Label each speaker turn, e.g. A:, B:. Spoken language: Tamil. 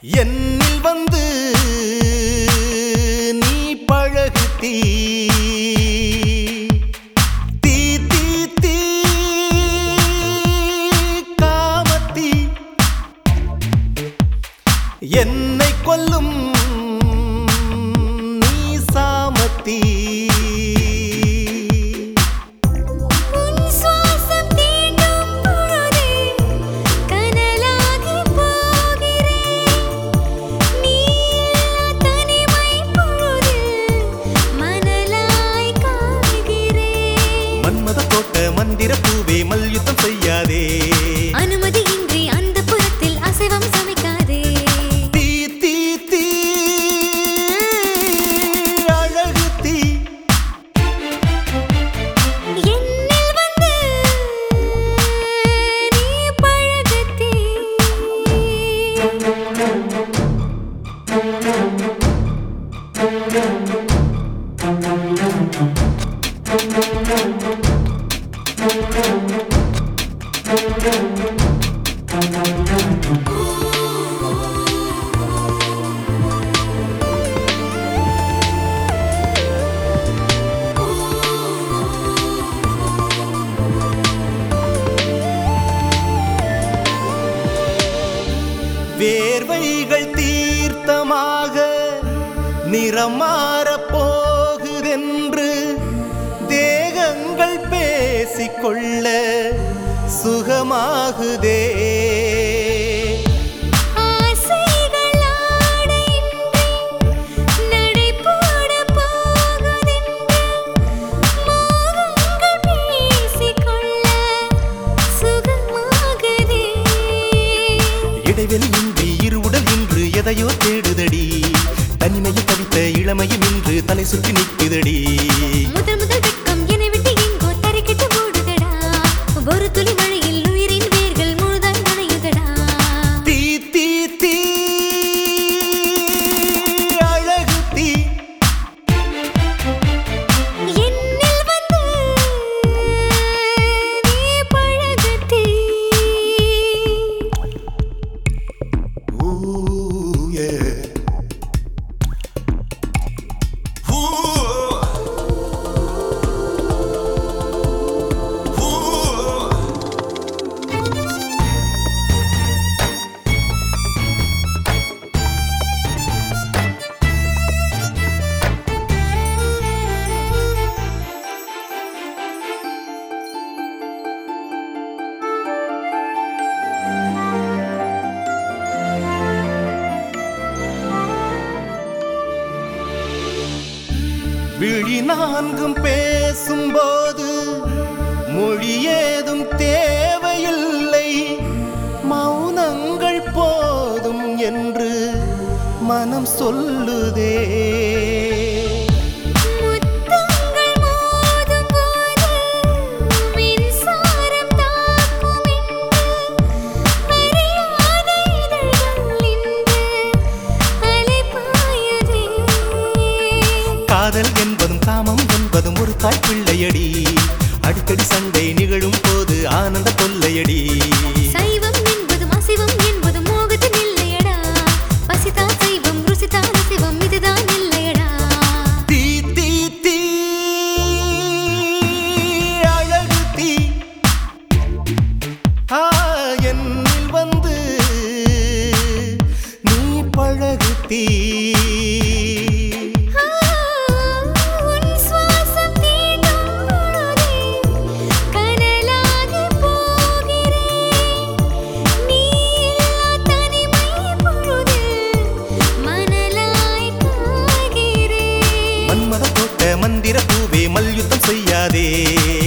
A: என்னில் வந்து நீ பழகு தீ தீ தீ தீ காமத்தீ என்னை கொல்லும் நீ சாமத்தீ
B: உன் சுவாசம் தீண்டும் பொழுதே கனலாகி போகிறேன் நீ இல்லா தனிமை பொழுதில் மணலாய் காய்கிறேன்
A: மன்மத தோட்ட மந்திர பூவே மல்யுத்தம் செய்யாதே
B: அனுமதியின்றி அந்த புறத்தில் அசைவம் சமைக்காதே
A: தீ தீ தீ அழகு தீ
B: என்னில் வந்து நீ பழகத்தே
A: வேர்வைகள் தீர்த்தமாக நிறம் மாறப் போகுதென்று தேகங்கள் பேசிக்கொள்ள சுகமாகுதே
B: ஆசைகள் ஆடையின்றி நடை போடப் போகுதென்று மோகங்கள் பேசிக்கொள்ள சுகமாகுதே
A: இடைவெளி இன்றி இரு உடல் இன்று எதையோ தேடுதடி தனிமையில் தவித்த இளமையும் இன்று தலை சுற்றி நிற்குதடி
B: முதல் முதல் வெட்கம் என்னை விட்டு எங்கோ தரைக்கிட்டு ஓடுதடா ஒரு துளி மழையில் உயிரின் வேர்கள் முழுதாய் நனையுதடா
A: தீ தீ தீ அழகு தீ
B: என்னில் வந்து நீ பழகத்தே
A: Ooh, yeah. Ooh. Ooh. விழி நான்கும் பேசும்போது மொழி ஏதும் தேவையில்லை மௌனங்கள் போதும் என்று மனம் சொல்லுதே
B: முத்தங்கள் மோதும் போது மின்சாரம் தாக்கும் என்று அறியாத இதழ்கள் இன்று அலைபாயுதே
A: காதல் என்பதும் காமம் என்பதும் ஒரு தாய் பிள்ளையடி அடிக்கடி சண்டை நிகழும் போது ஆனந்த தொல்லையடி
B: சைவம் என்பதும் அசைவம் என்பதும் மோகத்தின் இல்லையடா பசிதா சைவம் ருசிதா அசைவம் இதுதான் இல்லையடா
A: தீ தீ தீ அழகு தீ ஆ என்னில் வந்து நீ பழகு தீ
B: ஆ, உன் சுவாசம் தீண்டும் பொழுதே கனலாகி போகிறேன் நீ இல்லா தனிமை பொழுதில் மணலாய் காய்கிறேன்
A: மன்மத தோட்ட மந்திர பூவே மல்யுத்தம் செய்யாதே